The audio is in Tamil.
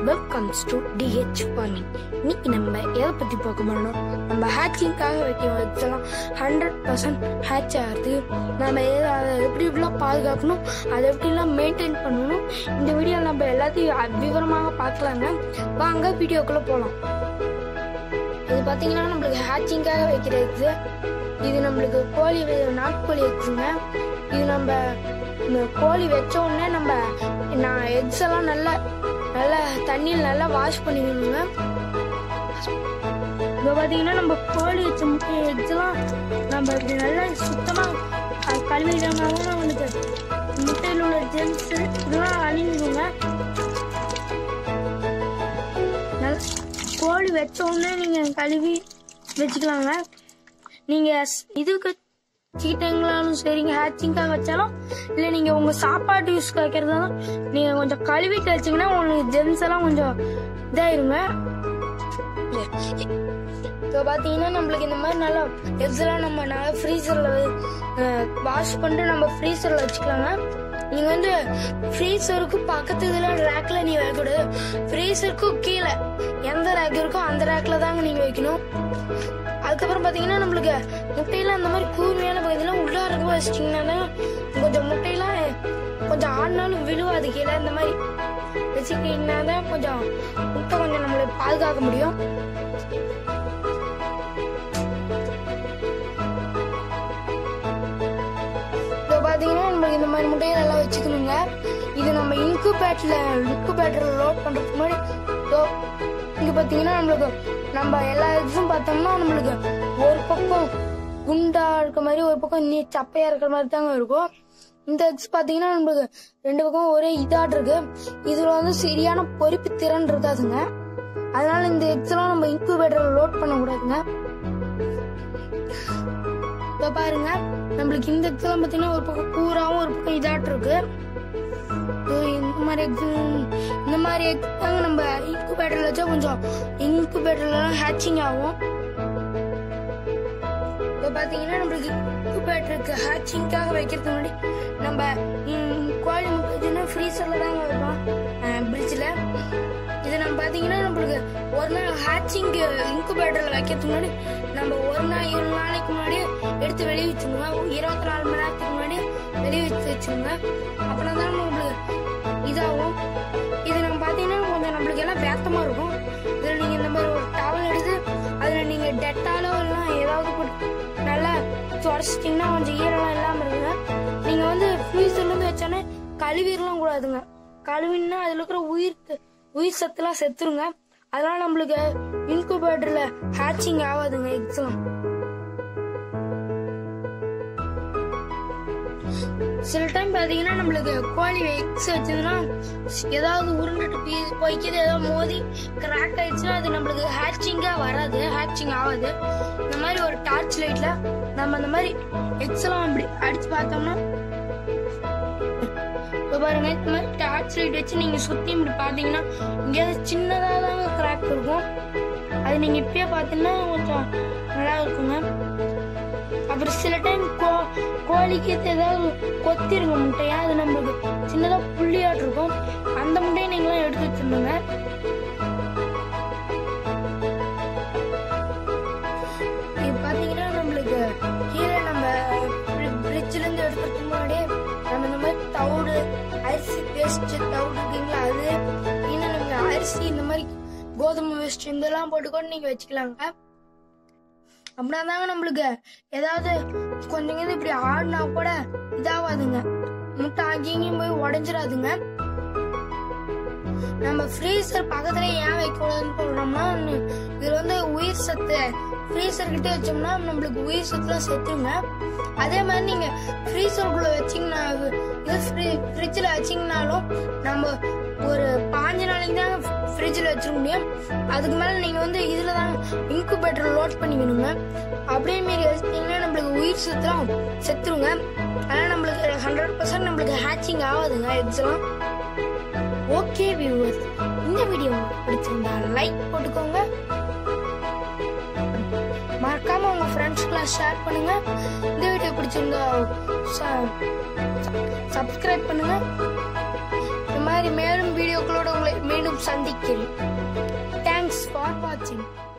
வெல்கம்ஸ் டு டிஹெச் ஃபார்மிங் இன்னைக்கு நம்ம எதை பற்றி பார்க்க போறோம் நம்ம ஹேச்சிங்காக வைக்கிற வச்செல்லாம் ஹண்ட்ரட் பர்சன்ட் ஹேட்ச் ஆகிறது நம்ம எதை அதை எப்படி எப்படிலாம் பாதுகாக்கணும் அதை எப்படிலாம் மெயின்டைன் பண்ணணும் இந்த வீடியோ நம்ம எல்லாத்தையும் விவரமாக பார்க்கலாங்க வாங்க வீடியோக்குள்ளே போகலாம் இது பார்த்தீங்கன்னா நம்மளுக்கு ஹேச்சிங்காக வைக்கிற எக்ஸு இது நம்மளுக்கு கோழி வே- நாட்டுக்கோழி எக்ஸுங்க இது நம்ம இந்த கோழி வச்ச உடனே நம்ம நான் எக்ஸ் எல்லாம் நல்லா நல்லா தண்ணியில் நல்லா வாஷ் பண்ணிக்கணுங்க இப்போ பார்த்தீங்கன்னா நம்ம கோழி வச்ச முட்டை எக்ஸ் எல்லாம் நம்ம இப்படி நல்லா சுத்தமாக கழுவிடாமல் நம்மளுக்கு முட்டையில் உள்ள ஜெம்ஸ் இதெல்லாம் அழிஞ்சிடுங்க நல்லா கோழி வச்ச உடனே நீங்கள் கழுவி வச்சுக்கலாங்க நீங்கள் இதுக்கு சீட்டைங்களாலும் சரிங்க ஹேச்சிங்காக வச்சாலும் இல்லை நீங்கள் உங்கள் சாப்பாட்டு யூஸ் வைக்கிறதாலும் நீங்கள் கொஞ்சம் கழுவிட்டு வச்சீங்கன்னா உங்களுக்கு ஜெம்ஸ் எல்லாம் கொஞ்சம் இதாயிருங்க இப்போ பார்த்தீங்கன்னா நம்மளுக்கு இந்த மாதிரி நல்லா eggs எல்லாம் நம்ம நல்லா ஃப்ரீசரில் வாஷ் பண்ணிட்டு நம்ம ஃப்ரீசரில் வச்சுக்கலாங்க நீங்கள் வந்து ஃப்ரீசருக்கு பக்கத்து இதில் ரேக்கில் நீ வைக்கக்கூடாது ஃப்ரீசருக்கும் கீழே எந்த ரேக் இருக்கோ அந்த ரேக்கில் தாங்க நீங்கள் வைக்கணும் அதுக்கப்புறம் பார்த்தீங்கன்னா நம்மளுக்கு முட்டையெல்லாம் அந்த மாதிரி கூர்மையான பகுதியெல்லாம் உள்ளார வச்சிட்டிங்கன்னா தான் கொஞ்சம் முட்டையெல்லாம் கொஞ்சம் ஆடினாலும் விழுவாது கீழே இந்த மாதிரி வச்சுக்கிட்டீங்கன்னா தான் கொஞ்சம் முட்டை கொஞ்சம் நம்மளை பாதுகாக்க முடியும் இப்போ பார்த்தீங்கன்னா நம்மளுக்கு இந்த மாதிரி முட்டையை நல்லா வச்சுக்கணுங்க இது நம்ம இன்குபேட்டர்ல இன்குபேட்டர்ல லோட் பண்றதுக்கு முன்னாடி இதோ இங்க பார்த்தீங்கன்னா நம்மளுக்கு நம்ம எல்லா எக்ஸும் பார்த்தோம்னா நம்மளுக்கு ஒரு பக்கம் குண்டா இருக்க மாதிரி ஒரு பக்கம் நீ சப்பையா இருக்கிற மாதிரி தாங்க இருக்கும் இந்த எக்ஸ் பார்த்தீங்கன்னா நம்மளுக்கு ரெண்டு பக்கம் ஒரே இதாட் இருக்கு இதுல வந்து சரியான பொறுப்பு திறன் இருக்காதுங்க அதனால இந்த எக்ஸ் எல்லாம் நம்ம இன்குபேட்டர்ல லோட் பண்ணக்கூடாதுங்க இப்போ பாருங்க நம்மளுக்கு இந்த எக்ஸ்லாம் பார்த்தீங்கன்னா ஒரு பக்கம் கூறாவும் ஒரு பக்கம் இதாட்டு இருக்கு So, இந்த மாதிரி எக்ஸ் இந்த மாதிரி எக்ஸ் தாங்க நம்ம இன்குபேட்டர்ல வச்சா கொஞ்சம் இன்குபேட்டர்லாம் ஹேச்சிங் ஆகும் இப்போ பார்த்தீங்கன்னா நம்மளுக்கு இன்குபேட்டருக்கு ஹேச்சிங்காக வைக்கிறதுக்கு முன்னாடி நம்ம ம், கோழி முட்டைன்னா ஃப்ரீசரில் தாங்க வைப்போம் பிரிட்ஜில் இது நம்ம பார்த்தீங்கன்னா நம்மளுக்கு ஒரு நாள் ஹேச்சிங் இன்குபேட்டரில் வைக்கிறதுக்கு முன்னாடி நம்ம ஒரு நாள் ஏழு நாளைக்கு முன்னாடி எடுத்து வெளியே வச்சுக்கோங்க இருபத்தி நாலு மணி நேரத்துக்கு முன்னாடி வெளியே வச்சு வச்சுக்கோங்க அப்படின்னா தான் நம்மளுக்கு இதாகும் இது நம்ம பார்த்தீங்கன்னா கொஞ்சம் நம்மளுக்கு எல்லாம் வேத்தமாக இருக்கும் இதில் நீங்கள் இந்த மாதிரி ஒரு டவல் எடுத்து அதில் நீங்கள் டெட்டாலோ எல்லாம் ஏதாவது போட்டு நல்லா தொடச்சிட்டிங்கன்னா கொஞ்சம் ஈரம்லாம் இல்லாமல் இருக்குங்க நீங்கள் வந்து ஃப்ரீசர்லேருந்து வச்சோன்னே கழுவிடலாம் கூடாதுங்க கழுவினா அதில் இருக்கிற உயிர் உயிர் சத்துலாம் செத்துருங்க அதனால நம்மளுக்கு இன்குபேட்டரில் ஹேச்சிங் ஆகாதுங்க எக்ஸ்லாம் சில டைம் பார்த்தீங்கன்னா நம்மளுக்கு கோழி எக்ஸ் வச்சதுன்னா ஏதாவது உருண்டுட்டு பீஸ் போய்க்கிது ஏதாவது மோதி கிராக் ஆயிடுச்சுன்னா அது நம்மளுக்கு ஹேச்சிங்காக வராது ஹேச்சிங் ஆகாது இந்த மாதிரி ஒரு டார்ச் லைட்டில் நம்ம அந்த மாதிரி எக்ஸ் எல்லாம் அப்படி அடிச்சு பார்த்தோம்னா இப்போ பாருங்க இந்த மாதிரி டார்ச் லைட் வச்சு நீங்க சுத்தி இப்படி பாத்தீங்கன்னா எங்கேயாவது சின்னதாக தாங்க கிராக் இருக்கும் அது நீங்க இப்பயே பார்த்தீங்கன்னா கொஞ்சம் நல்லா இருக்குங்க அப்புறம் சில டைம் கோ கோழிக்கு ஏதாவது கொத்திருங்க முட்டையா அது நம்மளுக்கு சின்னதா புள்ளியாட்டு இருக்கும் அந்த முட்டையை நீங்களாம் எடுத்து வச்சிருந்தோங்க இது பாத்தீங்கன்னா நம்மளுக்கு கீழே நம்ம பிரிட்ஜ்ல இருந்து எடுக்கிறதுக்கு முன்னாடியே நம்ம இந்த மாதிரி தவிடு அரிசி வேஸ்ட் தவிடு இருக்கீங்களா அது இன்னும் நீங்க அரிசி இந்த மாதிரி கோதுமை வேஸ்ட் இதெல்லாம் போட்டுக்கொண்டு நீங்க வச்சுக்கலாங்க அப்படின்னா தாங்க நம்மளுக்கு ஏதாவது கொஞ்சம் கொஞ்சம் இப்படி ஆடினா கூட இதாகாதுங்க முட்டை அங்கேயும் போய் உடஞ்சிடாதுங்க நம்ம ஃப்ரீசர் பக்கத்துல ஏன் வைக்கக்கூடாதுன்னு சொல்றோம்னா இது வந்து உயிர் சத்து ஃப்ரீசர் கிட்ட வச்சோம்னா நம்மளுக்கு உயிர் சத்துலாம் செத்துருங்க அதே மாதிரி நீங்க ஃப்ரீசருக்குள்ள வச்சீங்கன்னா இது ஃப்ரிட்ஜில் வச்சீங்கனாலும் நம்ம ஒரு பாஞ்சு நாளைக்கு தான் ஃப்ரிட்ஜில் வச்சிருக்க முடியும் அதுக்கு மேலே நீங்கள் வந்து இதில் தான் இன்குபேட்டர் லோட் பண்ணிக்கணுங்க அப்படியே மாரி வச்சிட்டிங்கன்னா நம்மளுக்கு உயிர் சத்துலாம் செத்துருங்க அதனால் நம்மளுக்கு ஹண்ட்ரட் பர்சன்ட் நம்மளுக்கு ஹேச்சிங் ஆகாதுங்க எக்ஸ்லாம் ஓகே வியூவர்ஸ் இந்த வீடியோ உங்களுக்கு பிடிச்சிருந்தா லைக் போட்டுக்கோங்க மறக்காம உங்க ஃப்ரெண்ட்ஸ்க்குலாம் ஷேர் பண்ணுங்க இந்த வீடியோ பிடிச்சிருந்தா சப்ஸ்கிரைப் பண்ணுங்க இந்த மாதிரி மேலும் வீடியோக்களோட உங்களை மீண்டும் சந்திக்கிறேன் தேங்க்ஸ் ஃபார் வாட்சிங்